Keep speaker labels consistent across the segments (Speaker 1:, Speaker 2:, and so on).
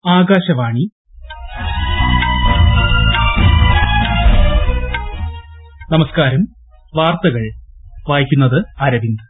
Speaker 1: ആകാശവാണി നമസ്കാരം വാർത്തകൾ വായിക്കുന്നത് അരവിന്ദ്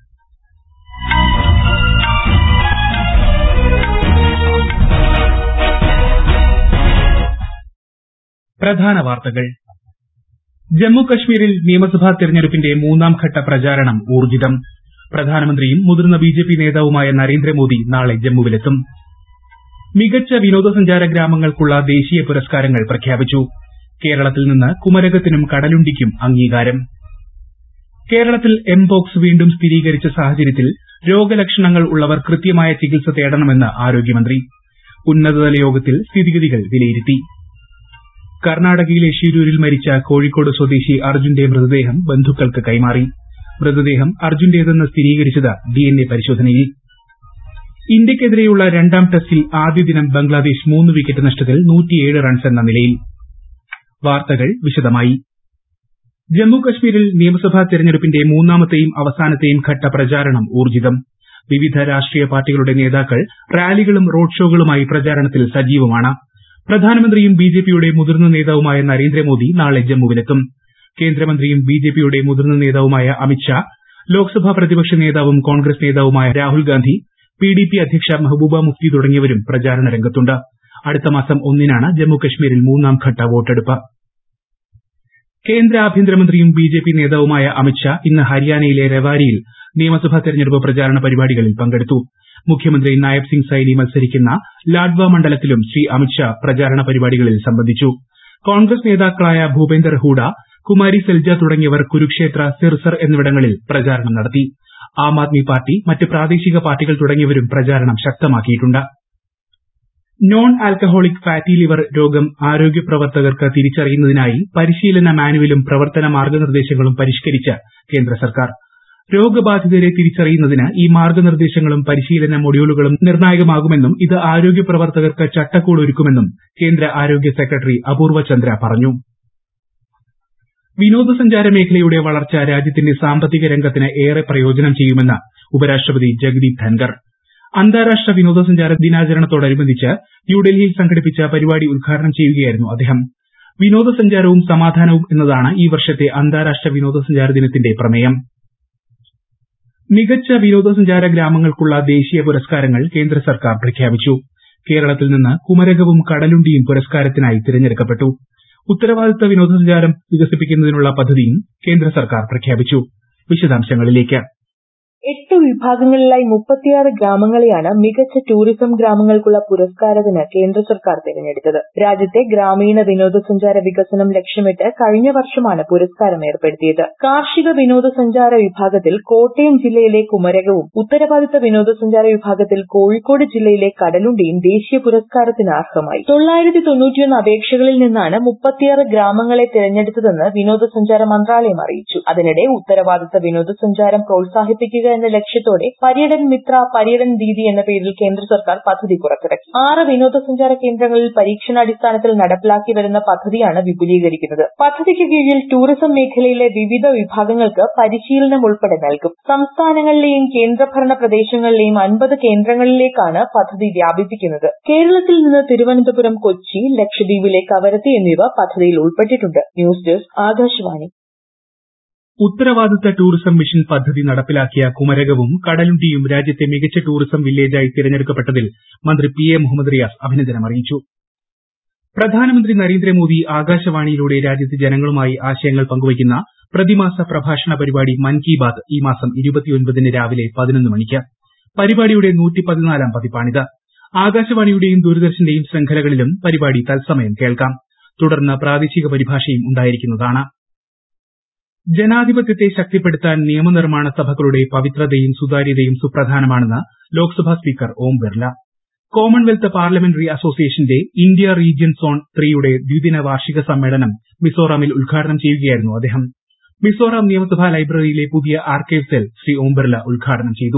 Speaker 1: പ്രധാന വാർത്തകൾ ജമ്മു കശ്മീരിൽ നിയമസഭാ തെരഞ്ഞെടുപ്പിന്റെ മൂന്നാം ഘട്ട പ്രചാരണം ഊർജ്ജിതം പ്രധാനമന്ത്രിയും മുതിർന്ന ബിജെപി നേതാവുമായ നരേന്ദ്രമോദി നാളെ ജമ്മുവിലെത്തും മികച്ച വിനോദസഞ്ചാര ഗ്രാമങ്ങൾക്കുള്ള ദേശീയ പുരസ്കാരങ്ങൾ പ്രഖ്യാപിച്ചു കേരളത്തിൽ നിന്ന് കുമരകത്തിനും കടലുണ്ടിക്കും അംഗീകാരം കേരളത്തിൽ എംപോക്സ് വീണ്ടും സ്ഥിരീകരിച്ച സാഹചര്യത്തിൽ രോഗലക്ഷണങ്ങൾ ഉള്ളവർ കൃത്യമായ ചികിത്സ തേടണമെന്ന് ആരോഗ്യമന്ത്രി ഉന്നതതല യോഗത്തിൽ സ്ഥിതിഗതികൾ വിലയിരുത്തി കർണാടകയിലെ ഷിരൂരിൽ മരിച്ച കോഴിക്കോട് സ്വദേശി അർജുന്റെ മൃതദേഹം ബന്ധുക്കൾക്ക് കൈമാറി മൃതദേഹം അർജുന്റേതെന്ന് സ്ഥിരീകരിച്ചത് ഡിഎൻഎ പരിശോധനയിൽ ഇന്ത്യയ്ക്കെതിരെയുള്ള രണ്ടാം ടെസ്റ്റിൽ ആദ്യ ദിനം ബംഗ്ലാദേശ് മൂന്ന് വിക്കറ്റ് നഷ്ടത്തിൽ റൺസ് എന്ന നിലയിൽ വാർത്തകൾ വിശദമായി ജമ്മു കശ്മീരിൽ നിയമസഭാ തെരഞ്ഞെടുപ്പിന്റെ മൂന്നാമത്തെയും അവസാനത്തെയും ഘട്ട പ്രചാരണം ഊർജ്ജിതം വിവിധ രാഷ്ട്രീയ പാർട്ടികളുടെ നേതാക്കൾ റാലികളും റോഡ് ഷോകളുമായി പ്രചാരണത്തിൽ സജീവമാണ് പ്രധാനമന്ത്രിയും ബിജെപിയുടെ മുതിർന്ന നേതാവുമായ നരേന്ദ്രമോദി നാളെ ജമ്മുവിലെത്തും കേന്ദ്രമന്ത്രിയും ബിജെപിയുടെ മുതിർന്ന നേതാവുമായ അമിത്ഷാ ലോക്സഭാ പ്രതിപക്ഷ നേതാവും കോൺഗ്രസ് നേതാവുമായ രാഹുൽ ഗാന്ധി പിഡിപി അധ്യക്ഷ മെഹബൂബ മുഫ്തി തുടങ്ങിയവരും പ്രചാരണ രംഗത്തുണ്ട് അടുത്ത മാസം ഒന്നിനാണ് ജമ്മു കശ്മീരിൽ മൂന്നാം ഘട്ട വോട്ടെടുപ്പ് കേന്ദ്ര ആഭ്യന്തരമന്ത്രിയും ബിജെപി നേതാവുമായ അമിത്ഷാ ഇന്ന് ഹരിയാനയിലെ റെവാരിയിൽ നിയമസഭാ തെരഞ്ഞെടുപ്പ് പ്രചാരണ പരിപാടികളിൽ പങ്കെടുത്തു മുഖ്യമന്ത്രി നായബ് സിംഗ് സൈനി മത്സരിക്കുന്ന ലാഡ്വ മണ്ഡലത്തിലും ശ്രീ അമിത്ഷാ പ്രചാരണ പരിപാടികളിൽ സംബന്ധിച്ചു കോൺഗ്രസ് നേതാക്കളായ ഭൂപേന്ദർ ഹൂഡ കുമാരി സെൽജ തുടങ്ങിയവർ കുരുക്ഷേത്ര സിർസർ എന്നിവിടങ്ങളിൽ പ്രചാരണം നടത്തി ആം ആദ്മി പാർട്ടി മറ്റ് പ്രാദേശിക പാർട്ടികൾ തുടങ്ങിയവരും പ്രചാരണം ശക്തമാക്കിയിട്ടുണ്ട് നോൺ ആൽക്കഹോളിക് ഫാറ്റി ലിവർ രോഗം ആരോഗ്യ പ്രവർത്തകർക്ക് തിരിച്ചറിയുന്നതിനായി പരിശീലന മാനുവലും പ്രവർത്തന മാർഗ്ഗനിർദ്ദേശങ്ങളും പരിഷ്കരിച്ച് കേന്ദ്ര സർക്കാർ രോഗബാധിതരെ തിരിച്ചറിയുന്നതിന് ഈ മാർഗ്ഗനിർദ്ദേശങ്ങളും പരിശീലന മൊഡ്യൂളുകളും നിർണായകമാകുമെന്നും ഇത് ആരോഗ്യ പ്രവർത്തകർക്ക് ചട്ടക്കൂട് ഒരുക്കുമെന്നും കേന്ദ്ര ആരോഗ്യ സെക്രട്ടറി അപൂർവ ചന്ദ്ര പറഞ്ഞു വിനോദസഞ്ചാര മേഖലയുടെ വളർച്ച രാജ്യത്തിന്റെ സാമ്പത്തിക രംഗത്തിന് ഏറെ പ്രയോജനം ചെയ്യുമെന്ന് ഉപരാഷ്ട്രപതി ജഗദീപ് ധൻകർ അന്താരാഷ്ട്ര വിനോദസഞ്ചാര ദിനാചരണത്തോടനുബന്ധിച്ച് ന്യൂഡൽഹിയിൽ സംഘടിപ്പിച്ച പരിപാടി ഉദ്ഘാടനം ചെയ്യുകയായിരുന്നു അദ്ദേഹം വിനോദസഞ്ചാരവും സമാധാനവും എന്നതാണ് ഈ വർഷത്തെ അന്താരാഷ്ട്ര വിനോദസഞ്ചാര ദിനത്തിന്റെ പ്രമേയം മികച്ച വിനോദസഞ്ചാര ഗ്രാമങ്ങൾക്കുള്ള ദേശീയ പുരസ്കാരങ്ങൾ കേന്ദ്ര സർക്കാർ പ്രഖ്യാപിച്ചു കേരളത്തിൽ നിന്ന് കുമരകവും കടലുണ്ടിയും പുരസ്കാരത്തിനായി തിരഞ്ഞെടുക്കപ്പെട്ടു ഉത്തരവാദിത്ത വിനോദസഞ്ചാരം വികസിപ്പിക്കുന്നതിനുള്ള പദ്ധതിയും കേന്ദ്ര സർക്കാർ പ്രഖ്യാപിച്ചു വിശദാംശങ്ങളിലേക്ക്
Speaker 2: എട്ട് വിഭാഗങ്ങളിലായി മുപ്പത്തിയാറ് ഗ്രാമങ്ങളെയാണ് മികച്ച ടൂറിസം ഗ്രാമങ്ങൾക്കുള്ള പുരസ്കാരത്തിന് കേന്ദ്ര സർക്കാർ തിരഞ്ഞെടുത്തത് രാജ്യത്തെ ഗ്രാമീണ വിനോദസഞ്ചാര വികസനം ലക്ഷ്യമിട്ട് കഴിഞ്ഞ വർഷമാണ് പുരസ്കാരം ഏർപ്പെടുത്തിയത് കാർഷിക വിനോദസഞ്ചാര വിഭാഗത്തിൽ കോട്ടയം ജില്ലയിലെ കുമരകവും ഉത്തരവാദിത്ത വിനോദസഞ്ചാര വിഭാഗത്തിൽ കോഴിക്കോട് ജില്ലയിലെ കടലുണ്ടിയും ദേശീയ പുരസ്കാരത്തിന് അർഹമായി തൊള്ളായിരത്തി തൊണ്ണൂറ്റിയൊന്ന് അപേക്ഷകളിൽ നിന്നാണ് മുപ്പത്തിയാറ് ഗ്രാമങ്ങളെ തിരഞ്ഞെടുത്തതെന്ന് വിനോദസഞ്ചാര മന്ത്രാലയം അറിയിച്ചു അതിനിടെ ഉത്തരവാദിത്ത വിനോദസഞ്ചാരം പ്രോത്സാഹിപ്പിക്കുക എന്ന ലക്ഷ്യത്തോടെ പര്യടൻ മിത്ര പര്യടൻ ദീദി എന്ന പേരിൽ കേന്ദ്ര സർക്കാർ പദ്ധതി പുറത്തിറക്കി ആറ് വിനോദസഞ്ചാര കേന്ദ്രങ്ങളിൽ പരീക്ഷണാടിസ്ഥാനത്തിൽ നടപ്പിലാക്കി വരുന്ന പദ്ധതിയാണ് വിപുലീകരിക്കുന്നത് പദ്ധതിക്ക് കീഴിൽ ടൂറിസം മേഖലയിലെ വിവിധ വിഭാഗങ്ങൾക്ക് പരിശീലനം ഉൾപ്പെടെ നൽകും സംസ്ഥാനങ്ങളിലെയും കേന്ദ്രഭരണ പ്രദേശങ്ങളിലെയും അൻപത് കേന്ദ്രങ്ങളിലേക്കാണ് പദ്ധതി വ്യാപിപ്പിക്കുന്നത് കേരളത്തിൽ നിന്ന് തിരുവനന്തപുരം കൊച്ചി ലക്ഷദ്വീപിലെ കവരത്തി എന്നിവ പദ്ധതിയിൽ ഉൾപ്പെട്ടിട്ടുണ്ട് ന്യൂസ് ഡെസ്ക് ആകാശവാണി
Speaker 1: ഉത്തരവാദിത്ത ടൂറിസം മിഷൻ പദ്ധതി നടപ്പിലാക്കിയ കുമരകവും കടലുണ്ടിയും രാജ്യത്തെ മികച്ച ടൂറിസം വില്ലേജായി തിരഞ്ഞെടുക്കപ്പെട്ടതിൽ മന്ത്രി പി എ മുഹമ്മദ് റിയാസ് അഭിനന്ദനം അറിയിച്ചു പ്രധാനമന്ത്രി നരേന്ദ്രമോദി ആകാശവാണിയിലൂടെ രാജ്യത്തെ ജനങ്ങളുമായി ആശയങ്ങൾ പങ്കുവയ്ക്കുന്ന പ്രതിമാസ പ്രഭാഷണ പരിപാടി മൻ കി ബാത് ഈ മാസം ഇരുപത്തിയൊൻപതിന് രാവിലെ പതിനൊന്ന് മണിക്ക് പരിപാടിയുടെ നൂറ്റിപ്പതിനാലാം പതിപ്പാണിത് ആകാശവാണിയുടെയും ദൂരദർശന്റെയും ശൃംഖലകളിലും പരിപാടി തത്സമയം കേൾക്കാം തുടർന്ന് പ്രാദേശിക പരിഭാഷയും ഉണ്ടായിരിക്കുന്നതാണ് ജനാധിപത്യത്തെ ശക്തിപ്പെടുത്താൻ നിയമനിർമ്മാണ സഭകളുടെ പവിത്രതയും സുതാര്യതയും സുപ്രധാനമാണെന്ന് Loksabha speaker Om Birla Commonwealth parliamentary അസോസിയേഷന്റെ ഇന്ത്യ റീജിയൻ സോൺ ത്രീയുടെ ദ്വിദിന വാർഷിക സമ്മേളനം മിസോറാമിൽ ഉദ്ഘാടനം ചെയ്യുകയായിരുന്നു അദ്ദേഹം മിസോറാം നിയമസഭാ ലൈബ്രറിയിലെ പുതിയ ആർക്കൈവ് സെൽ ശ്രീ ഓം ബിർല ഉദ്ഘാടനം ചെയ്തു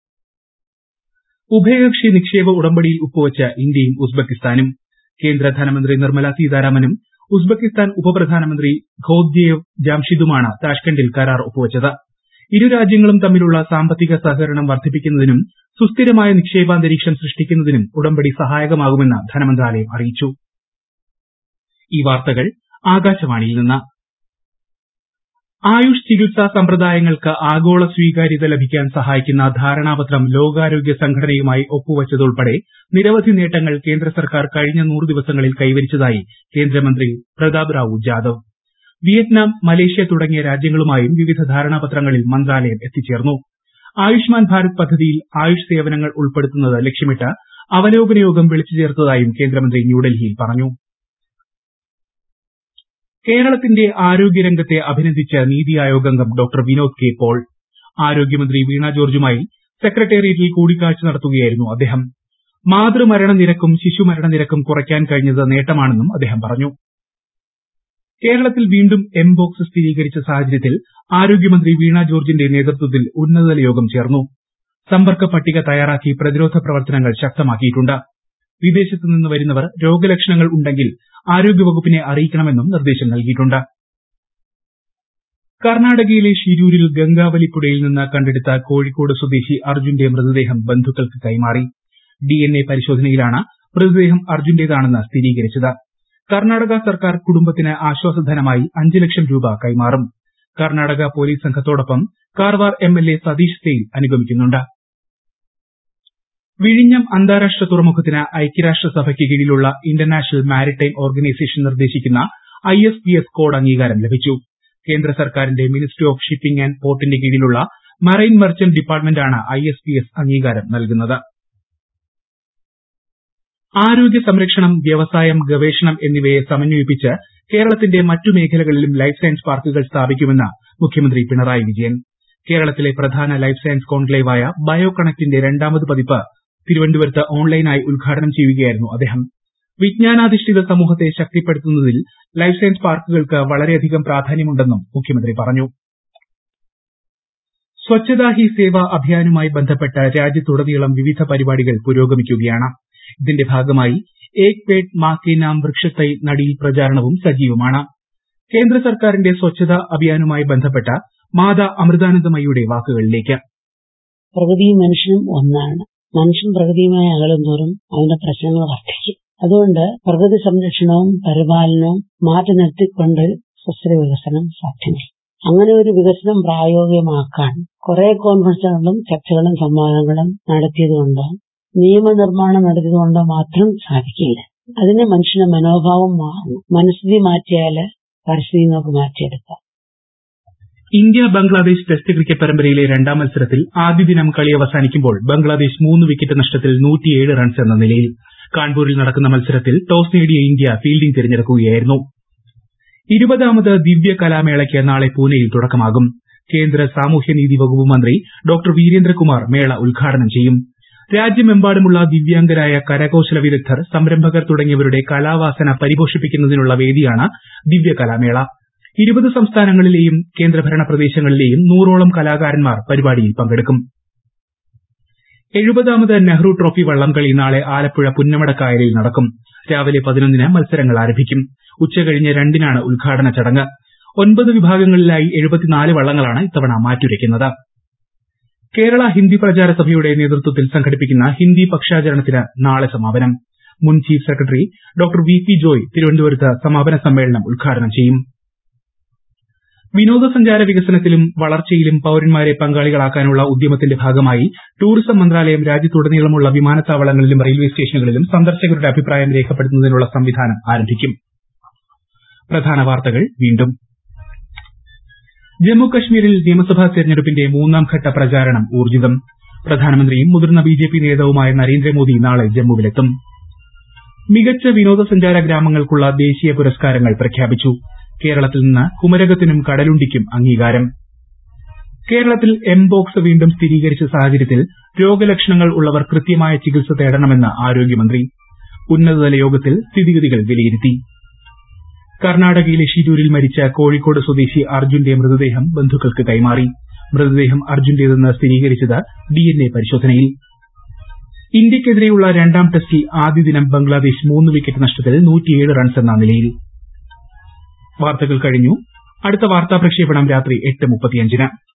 Speaker 1: ഉഭയകക്ഷി നിക്ഷേപ ഉടമ്പടിയിൽ ഒപ്പുവച്ച ഇന്ത്യയും ഉസ്ബെക്കിസ്ഥാനും കേന്ദ്ര ധനമന്ത്രി നിർമ്മല സീതാരാമനും ഉസ്ബെക്കിസ്ഥാൻ ഉപപ്രധാനമന്ത്രി ഖോദ്യേവ് ജാംഷിദുമാണ് താഷ്കണ്ടിൽ കരാർ ഒപ്പുവച്ചത് ഇരു രാജ്യങ്ങളും തമ്മിലുള്ള സാമ്പത്തിക സഹകരണം വർദ്ധിപ്പിക്കുന്നതിനും സുസ്ഥിരമായ നിക്ഷേപാന്തരീക്ഷം സൃഷ്ടിക്കുന്നതിനും ഉടമ്പടി സഹായകമാകുമെന്ന് ധനമന്ത്രാലയം അറിയിച്ചു ഈ വാർത്തകൾ ആകാശവാണിയിൽ നിന്ന് ആയുഷ് ചികിത്സാ സമ്പ്രദായങ്ങൾക്ക് ആഗോള സ്വീകാര്യത ലഭിക്കാൻ സഹായിക്കുന്ന ധാരണാപത്രം ലോകാരോഗ്യ സംഘടനയുമായി ഒപ്പുവച്ചതുൾപ്പെടെ നിരവധി നേട്ടങ്ങൾ കേന്ദ്ര സർക്കാർ കഴിഞ്ഞ നൂറ് ദിവസങ്ങളിൽ കൈവരിച്ചതായി കേന്ദ്രമന്ത്രി പ്രതാപ് റാവു ജാദവ് വിയറ്റ്നാം മലേഷ്യ തുടങ്ങിയ രാജ്യങ്ങളുമായും വിവിധ ധാരണാപത്രങ്ങളിൽ മന്ത്രാലയം എത്തിച്ചേർന്നു ആയുഷ്മാൻ ഭാരത് പദ്ധതിയിൽ ആയുഷ് സേവനങ്ങൾ ഉൾപ്പെടുത്തുന്നത് ലക്ഷ്യമിട്ട് അവലോകന യോഗം വിളിച്ചു ചേർത്തതായും കേന്ദ്രമന്ത്രി ന്യൂഡൽഹിയിൽ പറഞ്ഞു കേരളത്തിന്റെ ആരോഗ്യരംഗത്തെ അഭിനന്ദിച്ച നീതി ആയോഗ് അംഗം ഡോക്ടർ വിനോദ് കെ പോൾ ആരോഗ്യമന്ത്രി വീണ ജോർജുമായി സെക്രട്ടേറിയറ്റിൽ കൂടിക്കാഴ്ച നടത്തുകയായിരുന്നു അദ്ദേഹം മാതൃമരണ നിരക്കും ശിശുമരണ നിരക്കും കുറയ്ക്കാൻ കഴിഞ്ഞത് നേട്ടമാണെന്നും അദ്ദേഹം പറഞ്ഞു കേരളത്തിൽ വീണ്ടും എംബോക്സ് സ്ഥിരീകരിച്ച സാഹചര്യത്തിൽ ആരോഗ്യമന്ത്രി വീണ ജോർജിന്റെ നേതൃത്വത്തിൽ ഉന്നതതല യോഗം ചേർന്നു സമ്പർക്ക പട്ടിക തയ്യാറാക്കി പ്രതിരോധ പ്രവർത്തനങ്ങൾ ശക്തമാക്കിയിട്ടുണ്ട് വിദേശത്ത് നിന്ന് വരുന്നവർ രോഗലക്ഷണങ്ങൾ ഉണ്ടെങ്കിൽ ആരോഗ്യവകുപ്പിനെ അറിയിക്കണമെന്നും നിർദ്ദേശം നൽകിയിട്ടുണ്ട് കർണാടകയിലെ ഷിരൂരിൽ ഗംഗാവലിപ്പുഴയിൽ നിന്ന് കണ്ടെടുത്ത കോഴിക്കോട് സ്വദേശി അർജുന്റെ മൃതദേഹം ബന്ധുക്കൾക്ക് കൈമാറി ഡിഎൻഎ പരിശോധനയിലാണ് മൃതദേഹം അർജുന്റേതാണെന്ന് സ്ഥിരീകരിച്ചത് കർണാടക സർക്കാർ കുടുംബത്തിന് ആശ്വാസധനമായി അഞ്ച് ലക്ഷം രൂപ കൈമാറും കർണാടക പോലീസ് സംഘത്തോടൊപ്പം കാർവാർ എംഎൽഎ സതീഷ് സെയിൽ അനുഗമിക്കുന്നുണ്ട് വിഴിഞ്ഞം അന്താരാഷ്ട്ര തുറമുഖത്തിന് ഐക്യരാഷ്ട്രസഭയ്ക്ക് കീഴിലുള്ള ഇന്റർനാഷണൽ മാരിടൈം ഓർഗനൈസേഷൻ നിർദ്ദേശിക്കുന്ന I S P S code അംഗീകാരം ലഭിച്ചു കേന്ദ്ര സർക്കാരിന്റെ മിനിസ്ട്രി ഓഫ് ഷിപ്പിംഗ് ആൻഡ് പോർട്ടിന്റെ കീഴിലുള്ള മറൈൻ മെർച്ചന്റ് ഡിപ്പാർട്ട്മെന്റാണ് ഐ എസ് പി എസ് അംഗീകാരം നൽകുന്നത് ആരോഗ്യ സംരക്ഷണം വ്യവസായം ഗവേഷണം എന്നിവയെ സമന്വയിപ്പിച്ച് കേരളത്തിന്റെ മറ്റു മേഖലകളിലും ലൈഫ് സയൻസ് പാർക്കുകൾ സ്ഥാപിക്കുമെന്ന് മുഖ്യമന്ത്രി പിണറായി വിജയൻ കേരളത്തിലെ പ്രധാന ലൈഫ് സയൻസ് കോൺക്ലേവായ ബയോ കണക്റ്റിന്റെ രണ്ടാമത് പതിപ്പ് തിരുവനന്തപുരത്ത് ഓൺലൈനായി ഉദ്ഘാടനം ചെയ്യുകയായിരുന്നു അദ്ദേഹം വിജ്ഞാനാധിഷ്ഠിത സമൂഹത്തെ ശക്തിപ്പെടുത്തുന്നതിൽ ലൈഫ് സയൻസ് പാർക്കുകൾക്ക് വളരെയധികം പ്രാധാന്യമുണ്ടെന്നും മുഖ്യമന്ത്രി പറഞ്ഞു സ്വച്ഛതാ ഹി സേവ അഭിയാനുമായി ബന്ധപ്പെട്ട് രാജ്യത്തുടനീളം വിവിധ പരിപാടികൾ പുരോഗമിക്കുകയാണ് ഇതിന്റെ ഭാഗമായി ഏക് പേഡ് മാ കെ നാം വൃക്ഷത്തൈ നടിയിൽ പ്രചാരണവും സജീവമാണ് കേന്ദ്ര സർക്കാരിന്റെ സ്വച്ഛതാ അഭിയാനുമായി ബന്ധപ്പെട്ട മാതാ അമൃതാനന്ദമയിയുടെ വാക്കുകളിലേക്ക്
Speaker 3: പ്രകൃതിയും മനുഷ്യനും ഒന്നാണ് മനുഷ്യൻ പ്രകൃതിയുമായി അകലും തോറും അവന്റെ പ്രശ്നങ്ങൾ വർദ്ധിക്കും അതുകൊണ്ട് പ്രകൃതി സംരക്ഷണവും പരിപാലനവും മാറ്റി നിർത്തിക്കൊണ്ട് സുസ്ഥിര വികസനം സാധ്യമല്ല അങ്ങനെ ഒരു വികസനം പ്രായോഗികമാക്കാൻ കുറെ കോൺഫറൻസുകളും ചർച്ചകളും സംവാദങ്ങളും നടത്തിയതുകൊണ്ട് നിയമനിർമ്മാണം നടത്തിയതുകൊണ്ട് മാത്രം സാധിക്കില്ല അതിന് മനുഷ്യന്റെ മനോഭാവം മാറണം മനസ്ഥിതി മാറ്റിയാല് പരിസ്ഥിതി നമുക്ക് മാറ്റിയെടുക്കാം
Speaker 1: ഇന്ത്യ ബംഗ്ലാദേശ് ടെസ്റ്റ് ക്രിക്കറ്റ് പരമ്പരയിലെ രണ്ടാം മത്സരത്തിൽ ആദ്യ ദിനം കളി അവസാനിക്കുമ്പോൾ ബംഗ്ലാദേശ് മൂന്ന് വിക്കറ്റ് നഷ്ടത്തിൽ നൂറ്റിയേഴ് റൺസ് എന്ന നിലയിൽ കാൺപൂരിൽ നടക്കുന്ന മത്സരത്തിൽ ടോസ് നേടിയ ഇന്ത്യ ഫീൽഡിംഗ് തിരഞ്ഞെടുക്കുകയായിരുന്നു ഇരുപതാമത് ദിവ്യ കലാമേളയ്ക്ക് നാളെ പൂനെയിൽ തുടക്കമാകും കേന്ദ്ര സാമൂഹ്യനീതി വകുപ്പ് മന്ത്രി ഡോക്ടർ വീരേന്ദ്രകുമാർ മേള ഉദ്ഘാടനം ചെയ്യും രാജ്യമെമ്പാടുമുള്ള ദിവ്യാംഗരായ കരകൌശല വിദഗ്ധർ സംരംഭകർ തുടങ്ങിയവരുടെ കലാവാസന പരിപോഷിപ്പിക്കുന്നതിനുള്ള വേദിയാണ് ദിവ്യ കലാമേള ഇരുപത് സംസ്ഥാനങ്ങളിലെയും കേന്ദ്രഭരണ പ്രദേശങ്ങളിലെയും നൂറോളം കലാകാരന്മാർ പരിപാടിയിൽ പങ്കെടുക്കും എഴുപതാമത് നെഹ്റു ട്രോഫി വള്ളംകളി നാളെ ആലപ്പുഴ പുന്നമടക്കായലിൽ നടക്കും രാവിലെ പതിനൊന്നിന് മത്സരങ്ങൾ ആരംഭിക്കും ഉച്ചകഴിഞ്ഞ് രണ്ടിനാണ് ഉദ്ഘാടന ചടങ്ങ് ഒൻപത് വിഭാഗങ്ങളിലായി എഴുപത്തിനാല് വള്ളങ്ങളാണ് ഇത്തവണ മാറ്റുരയ്ക്കുന്നത് കേരള ഹിന്ദി പ്രചാര സഭയുടെ നേതൃത്വത്തിൽ സംഘടിപ്പിക്കുന്ന ഹിന്ദി പക്ഷാചരണത്തിന് നാളെ സമാപനം മുൻ chief secretary doctor V P Joy തിരുവനന്തപുരത്ത് സമാപന സമ്മേളനം ഉദ്ഘാടനം ചെയ്യും വിനോദസഞ്ചാര വികസനത്തിലും വളർച്ചയിലും പൌരന്മാരെ പങ്കാളികളാക്കാനുള്ള ഉദ്യമത്തിന്റെ ഭാഗമായി ടൂറിസം മന്ത്രാലയം രാജ്യത്തുടനീളമുള്ള വിമാനത്താവളങ്ങളിലും റെയിൽവേ സ്റ്റേഷനുകളിലും സന്ദർശകരുടെ അഭിപ്രായം രേഖപ്പെടുത്തുന്നതിനുള്ള സംവിധാനം ആരംഭിക്കും പ്രധാന വാർത്തകൾ വീണ്ടും ജമ്മു കശ്മീരിൽ നിയമസഭാ തെരഞ്ഞെടുപ്പിന്റെ മൂന്നാം ഘട്ട പ്രചാരണം ഊർജിതം പ്രധാനമന്ത്രിയും മുതിർന്ന ബിജെപി നേതാവുമായ നരേന്ദ്രമോദി നാളെ ജമ്മുവിലെത്തും മികച്ച വിനോദസഞ്ചാര ഗ്രാമങ്ങൾക്കുള്ള ദേശീയ പുരസ്കാരങ്ങൾ പ്രഖ്യാപിച്ചു കേരളത്തിൽ നിന്ന് കുമരകത്തിനും കടലുണ്ടിക്കും അംഗീകാരം കേരളത്തിൽ എംബോക്സ് വീണ്ടും സ്ഥിരീകരിച്ച സാഹചര്യത്തിൽ രോഗലക്ഷണങ്ങൾ ഉള്ളവർ കൃത്യമായ ചികിത്സ തേടണമെന്ന് ആരോഗ്യമന്ത്രി ഉന്നതതല യോഗത്തിൽ സ്ഥിതിഗതികൾ വിലയിരുത്തി കർണാടകയിലെ ഷിരൂരിൽ മരിച്ച കോഴിക്കോട് സ്വദേശി അർജുന്റെ മൃതദേഹം ബന്ധുക്കൾക്ക് കൈമാറി മൃതദേഹം അർജുന്റേതെന്ന് സ്ഥിരീകരിച്ചത് ഡിഎൻഎ പരിശോധനയിൽ ഇന്ത്യക്കെതിരെയുള്ള രണ്ടാം ടെസ്റ്റിൽ ആദ്യ ദിനം ബംഗ്ലാദേശ് മൂന്ന് വിക്കറ്റ് നഷ്ടത്തിൽ നൂറ്റിയേഴ് റൺസ് എന്ന നിലയിൽ വാർത്തകൾ കഴിഞ്ഞു അടുത്ത വാർത്താ പ്രക്ഷേപണം രാത്രി എട്ട് മുപ്പത്തിയഞ്ചിന്